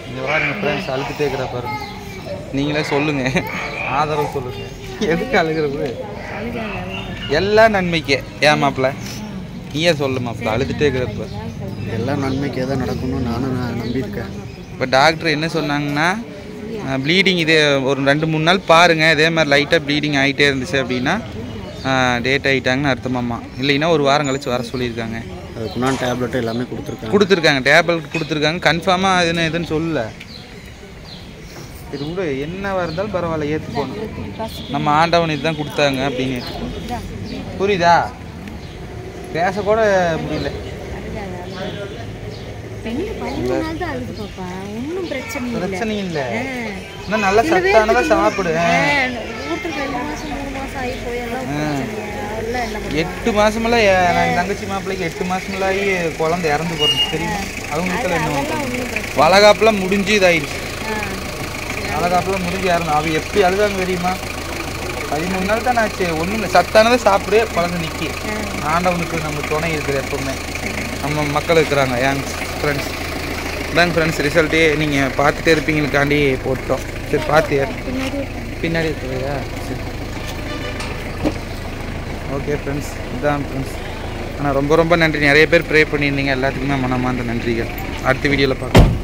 இங்கே பாருங்க ஃப்ரெண்ட்ஸ் அழுதுட்டே இருக்கிற பாருங்க நீங்களே சொல்லுங்க ஆதரவு சொல்லுங்க எதுக்கு அழுகிறது எல்லாம் நன்மைக்கே ஏன் மாப்பிள்ள நீயே சொல்லு மாப்பிள்ள அழுதுட்டே இருக்கிறப்ப எல்லாம் நன்மைக்கே தான் நடக்கணும்னு நானும் நான் நம்பியிருக்கேன் இப்போ டாக்டர் என்ன சொன்னாங்கன்னா ப்ளீடிங் இதே ஒரு ரெண்டு மூணு நாள் பாருங்கள் இதே மாதிரி லைட்டாக ப்ளீடிங் ஆகிட்டே இருந்துச்சு அப்படின்னா டேட் ஆகிட்டாங்கன்னு அர்த்தமாம்மா இல்லைன்னா ஒரு வாரம் கழிச்சு வர சொல்லியிருக்காங்க அதுக்குண்டான டேப்லெட் எல்லாமே கொடுத்துருக்காங்க கொடுத்துருக்காங்க டேப்லெட் கொடுத்துருக்காங்க கன்ஃபார்மாக அதுன்னு எதுன்னு சொல்லல இது கூட என்னவா இருந்தாலும் பரவாயில்ல ஏற்றுக்கோணும் நம்ம ஆண்டவன் இதுதான் கொடுத்தாங்க அப்படின்னு ஏற்றுக்கோணும் புரியுதா பேசக்கூட முடியல பெண்ணு பதிமூணு நாள் தான் அழுது பாப்பா ஒன்றும் பிரச்சனை இல்லை பிரச்சனை இல்லை இன்னும் நல்ல சத்தானதாக சாப்பிடு வீட்டுக்கு ரெண்டு மாசம் மூணு மாசம் ஆகி போய் எல்லாம் பிரச்சனை அதெல்லாம் என்ன பண்ணுறது எட்டு மாசமெல்லாம் எ- நான் என் தங்கச்சி மாப்பிள்ளைக்கு எட்டு மாசமெல்லாம் ஆகி குழந்தை இறந்து போகிறது தெரியுமா அவங்க வீட்டில் என்ன அதெல்லாம் ஒன்றும் பிரச்சனை வளகாப்புலாம் முடிஞ்சு இதாயிடுச்சு ஆ வளகாப்புலாம் முடிஞ்சு இறந்து அவ எப்படி அழுதாங்க தெரியுமா பதிமூணு நாள் தான் ஆச்சு ஒன்றும் இல்லை சத்தானதை சாப்பிடு குழந்தை நிற்கி ஆண்டவனுக்கு நம்ம துணை இருக்குது எப்பவுமே நம்ம மக்கள் இருக்கிறாங்க ஏன் ஃப்ரெண்ட்ஸ் இதாங்க ஃப்ரெண்ட்ஸ் ரிசல்ட்டே நீங்கள் பார்த்துட்டே இருப்பீங்களுக்காண்டி போட்டோம் சரி பார்த்து பின்னாடி பின்னாடி இருக்குதுயா சரி ஓகே ஃப்ரெண்ட்ஸ் இதுதான் ஃப்ரெண்ட்ஸ் ஆனால் ரொம்ப ரொம்ப நன்றி நிறைய பேர் ப்ரே பண்ணியிருந்தீங்க எல்லாத்துக்குமே மனமார்ந்த நன்றிகள் அடுத்த வீடியோவில் பார்க்கலாம்